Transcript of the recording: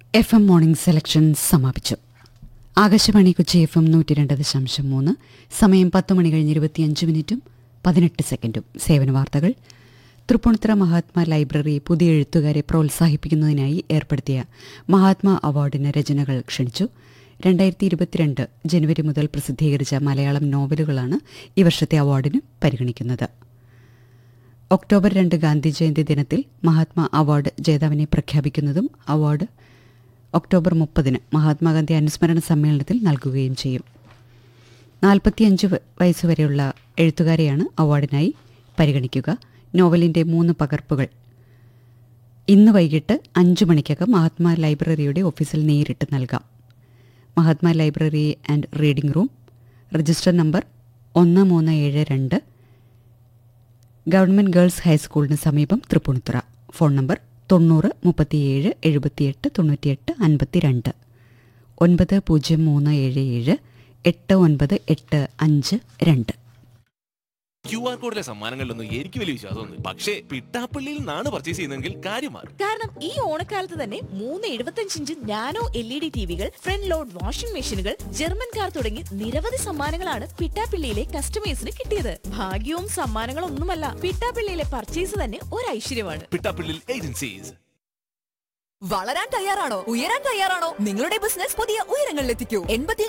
F M morning selection സമാപിച്ചു Akashvani Kochi F M നൂറ്റി രണ്ട് ദശാംശം മൂന്ന് സമയം പത്ത് മണി കഴിഞ്ഞ് ഇരുപത്തിയഞ്ച് മിനിറ്റും പതിനെട്ട് സെക്കൻഡും സേവന വാർത്തകൾ തൃപ്പൂണിത്തുറ മഹാത്മാ ലൈബ്രറി പുതിയ എഴുത്തുകാരെ പ്രോത്സാഹിപ്പിക്കുന്നതിനായി ഏർപ്പെടുത്തിയ മഹാത്മാ അവാർഡിന് രചനകൾ ക്ഷണിച്ചു രണ്ടായിരത്തി ഇരുപത്തിരണ്ട് ജനുവരി മുതൽ പ്രസിദ്ധീകരിച്ച മലയാളം നോവലുകളാണ് ഈ വർഷത്തെ അവാർഡിന് പരിഗണിക്കുന്നത് ഒക്ടോബർ രണ്ട് ഗാന്ധി ജയന്തി ദിനത്തിൽ മഹാത്മാ അവാർഡ് ജേതാവിനെ പ്രഖ്യാപിക്കുന്നതും അവാർഡ് ഒക്ടോബർ മുപ്പതിന് മഹാത്മാഗാന്ധി അനുസ്മരണ സമ്മേളനത്തിൽ നൽകുകയും ചെയ്യും നാൽപ്പത്തിയഞ്ച് വ- വയസ്സുവരെയുള്ള എഴുത്തുകാരെയാണ് അവാർഡിനായി പരിഗണിക്കുക നോവലിന്റെ മൂന്ന് പകർപ്പുകൾ ഇന്ന് വൈകിട്ട് അഞ്ച് മണിക്കകം മഹാത്മാ ലൈബ്രറിയുടെ ഓഫീസിൽ നേരിട്ട് നൽകാം Mahatma library and reading room register number ഒന്ന് മൂന്ന് ഏഴ് രണ്ട് ഗവൺമെന്റ് ഗേൾസ് ഹൈസ്കൂളിന് സമീപം തൃപ്പൂണിത്തുറ ഫോൺ നമ്പർ തൊണ്ണൂറ് മുപ്പത്തിയേഴ് എഴുപത്തിയെട്ട് തൊണ്ണൂറ്റിയെട്ട് അൻപത്തിരണ്ട് ഒൻപത് പൂജ്യം മൂന്ന് ഏഴ് ഏഴ് എട്ട് ഒൻപത് എട്ട് അഞ്ച് രണ്ട് ക്യു ആർ കോഡിലെ സമ്മാനങ്ങളിലൊന്നും എനിക്ക് വലിയ വിശ്വാസമൊന്നും പക്ഷേ പിട്ടാപ്പള്ളിയിൽ നിന്നാണ് പർച്ചേസ് ചെയ്യുന്നതെങ്കിൽ കാര്യം മാറും കാരണം ഈ ഓണക്കാലത്ത് തന്നെ മൂന്ന് എഴുപത്തഞ്ച് inch nano L E D ടിവികൾ ഫ്രണ്ട് ലോഡ് വാഷിംഗ് മെഷീനുകൾ ജർമ്മൻ കാർ തുടങ്ങി നിരവധി സമ്മാനങ്ങളാണ് പിട്ടാപ്പിള്ളിയിലെ കസ്റ്റമേഴ്സിന് കിട്ടിയത് ഭാഗ്യവും സമ്മാനങ്ങളൊന്നുമല്ല പിട്ടാപ്പിള്ളിയിലെ പർച്ചേസ് തന്നെ ഒരു ഐശ്വര്യമാണ് പിട്ടാപ്പള്ളിയിൽ ഏജൻസീസ് വളരാൻ തയ്യാറാണോ ഉയരാൻ തയ്യാറാണോ നിങ്ങളുടെ ബിസിനസ് പുതിയ ഉയരങ്ങളിലെത്തിക്കൂ എൺപത്തി